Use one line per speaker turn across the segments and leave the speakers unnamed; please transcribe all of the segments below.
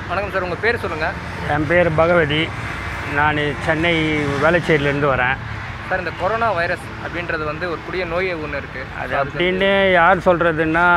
வணக்கம் சார் உங்கள் பேர் சொல்லுங்கள்
என் பேர் பகவதி நான் சென்னை வேளச்சேரியிலேருந்து வரேன்
சார் இந்த கொரோனா வைரஸ் அப்படின்றது வந்து ஒரு புதிய நோய் ஒன்று இருக்குது
அது அப்படின்னு யார் சொல்கிறதுன்னா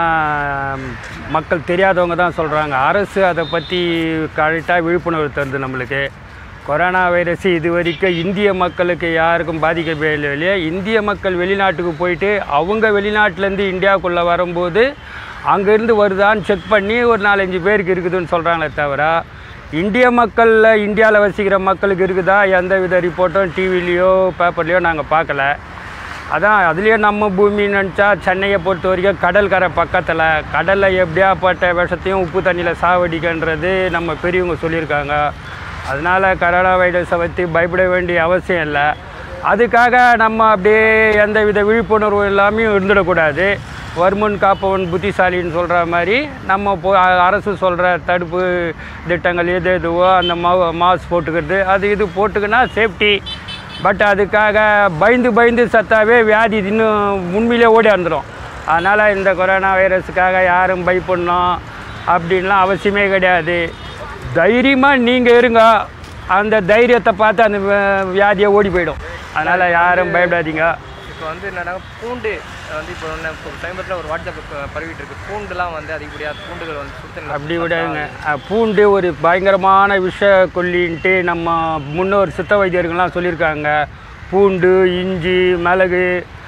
மக்கள் தெரியாதவங்க தான் சொல்கிறாங்க அரசு அதை பற்றி கரெக்டாக விழிப்புணர்வு தருது நம்மளுக்கு கொரோனா வைரஸ் இது வரைக்கும் இந்திய மக்களுக்கு யாருக்கும் பாதிக்கவே இல்லையே இந்திய மக்கள் வெளிநாட்டுக்கு போயிட்டு அவங்க வெளிநாட்டிலேருந்து இந்தியாவுக்குள்ளே வரும்போது அங்கேருந்து வருதான்னு செக் பண்ணி ஒரு நாலஞ்சு பேருக்கு இருக்குதுன்னு சொல்கிறாங்களே தவிர இந்திய மக்களில் இந்தியாவில் வசிக்கிற மக்களுக்கு இருக்குதா எந்த வித ரிப்போர்ட்டும் டிவிலேயோ பேப்பர்லேயோ நாங்கள் பார்க்கல அதான் அதுலேயே நம்ம பூமி நினச்சா சென்னையை பொறுத்த வரைக்கும் கடல் கரை பக்கத்தில் கடலில் எப்படியாப்பட்ட விஷத்தையும் உப்பு தண்ணியில் சாவடிக்கன்றது நம்ம பெரியவங்க சொல்லியிருக்காங்க அதனால் கரோனா வைரஸை பற்றி பயப்பட வேண்டிய அவசியம் இல்லை அதுக்காக நம்ம அப்படியே எந்த வித விழிப்புணர்வு இல்லாமையும் இருந்துடக்கூடாது வருமுன் காப்பவன் புத்திசாலின்னு சொல்கிற மாதிரி நம்ம போ அரசு சொல்கிற தடுப்பு திட்டங்கள் எது எதுவோ அந்த மா மாஸ்க் போட்டுக்கிறது அது இது போட்டுக்கினா சேஃப்டி பட் அதுக்காக பயந்து பயந்து சத்தாவே வியாதி இன்னும் உண்மையிலே ஓடி வந்துடும் அதனால் இந்த கொரோனா வைரஸுக்காக யாரும் பயப்படணும் அப்படின்லாம் அவசியமே கிடையாது தைரியமாக நீங்கள் இருங்க அந்த தைரியத்தை பார்த்து அந்த வி- வியாதியை ஓடி போயிடும் அதனால் யாரும் பயப்படாதீங்க
இப்போ வந்து என்னன்னா பூண்டு வந்து இப்போ ஒன்று இப்போ சமீபத்தில் ஒரு வாட்ஸ்அப் ப- பரவிட்டு இருக்கு பூண்டுலாம் வந்து அதிகப்படியாக பூண்டுகள் வந்து சுத்தம்
அப்படி விடாதுங்க அஹ், பூண்டு ஒரு பயங்கரமான விஷ கொல்லின்ட்டு நம்ம முன்னோர் சித்த வைத்தியர்கள்லாம் சொல்லியிருக்காங்க பூண்டு இஞ்சி மிளகு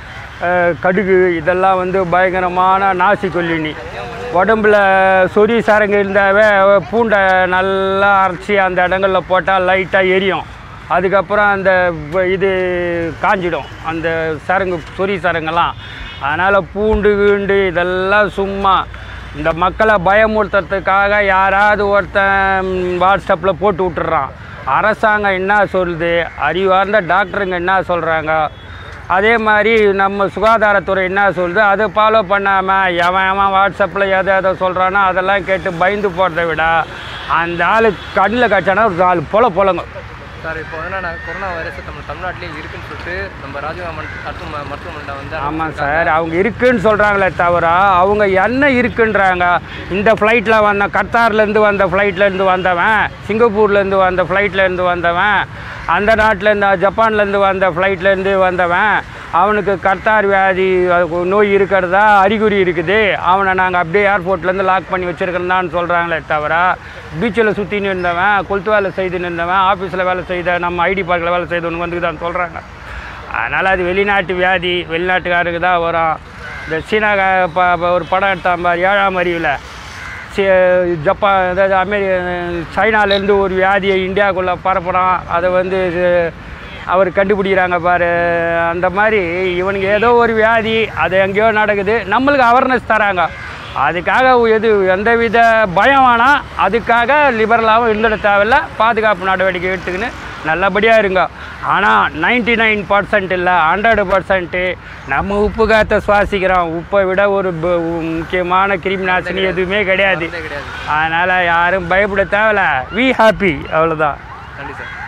அஹ், கடுகு இதெல்லாம் வந்து பயங்கரமான நாசி கொல்லினி உடம்புல சொறி சரங்கு இருந்தாவே பூண்டை நல்லா அரைச்சி அந்த இடங்களில் போட்டால் லைட்டாக எரியும் அதுக்கப்புறம் அந்த வ- இது காஞ்சிடும் அந்த சரங்கு சொறி சரங்கெல்லாம் அதனால் பூண்டு கீண்டு இதெல்லாம் சும்மா இந்த மக்களை பயமுறுத்துறதுக்காக யாராவது ஒருத்தன் வாட்ஸ்அப்பில் போட்டு விட்டுறான் அரசாங்கம் என்ன சொல்லுது அறிவார்ந்த டாக்டருங்க என்ன சொல்கிறாங்க அதே மாதிரி நம்ம சுகாதாரத்துறை என்ன சொல்லுது அதை ஃபாலோ பண்ணாமல் எவன் எவன் வாட்ஸ்அப்பில் எதை எதை சொல்கிறானோ அதெல்லாம் கேட்டு பயந்து போகிறத விட அந்த ஆள் கண்ணில் காய்ச்சானா ஒரு ஆள் பொல பொலங்க
சார் இப்போ வந்து என்னன்னா கொரோனா வைரஸ் நம்ம தமிழ்நாட்டிலே இருக்குன்னு சொல்லிட்டு நம்ம ராஜீவ்காமன் மருத்துவ மருத்துவமனையில் வந்து
ஆமாம் சார் அவங்க இருக்குன்னு சொல்கிறாங்களே தவிர அவங்க என்ன இருக்குன்றாங்க இந்த ஃப்ளைட்டில் வந்த கத்தார்லேருந்து வந்த ஃப்ளைட்லேருந்து வந்தவன் சிங்கப்பூர்லேருந்து வந்த ஃப்ளைட்லேருந்து வந்தவன் அந்த நாட்டிலேருந்து ஜப்பான்லேருந்து வந்த ஃப்ளைட்லேருந்து வந்தவன் அவனுக்கு கத்தார் வியாதி அது நோய் இருக்கிறதா அறிகுறி இருக்குது அவனை நாங்கள் அப்படியே ஏர்போர்ட்லேருந்து லாக் பண்ணி வச்சுருக்கிறதான்னு சொல்கிறாங்களே தவிர பீச்சில் சுற்றின்னு இருந்தவன் கொளுத்து வேலை செய்து இருந்தவன் ஆஃபீஸில் வேலை செய்த நம்ம ஐடி பார்க்கில் வேலை செய்தவனுக்கு வந்துக்குதான்னு சொல்கிறாங்க அதனால் அது வெளிநாட்டு வியாதி வெளிநாட்டுக்காருக்கு தான் வரும் இந்த சீனா ப ப- ஒரு படம் எடுத்தான் பாரு ஏழாம் அறிவில் சி ஜப்பான் அதாவது அமெரி சைனாலேருந்து ஒரு வியாதியை இந்தியாவுக்குள்ளே பரப்புகிறான் அதை வந்து இது அவர் கண்டுபிடிக்கிறாங்க பாரு அந்த மாதிரி இவனுக்கு ஏதோ ஒரு வியாதி அது எங்கேயோ நடக்குது நம்மளுக்கு அவேர்னஸ் தராங்க அதுக்காக எது எந்தவித பயம் வேணாம் அதுக்காக லிபரலாகவும் இருந்துட தேவையில்ல பாதுகாப்பு நடவடிக்கை எடுத்துக்கின்னு நல்லபடியாக இருங்க ஆனால் நைன்டி நைன் பர்சன்ட் இல்லை ஹண்ட்ரட் பர்சன்ட்டு நம்ம உப்பு காற்றை சுவாசிக்கிறோம் உப்பை விட ஒரு ப- முக்கியமான கிருமி நாசினி எதுவுமே கிடையாது
கிடையாது
அதனால் யாரும் பயப்பட தேவையில்ல வி ஹாப்பி அவ்வளோதான்
நன்றி சார்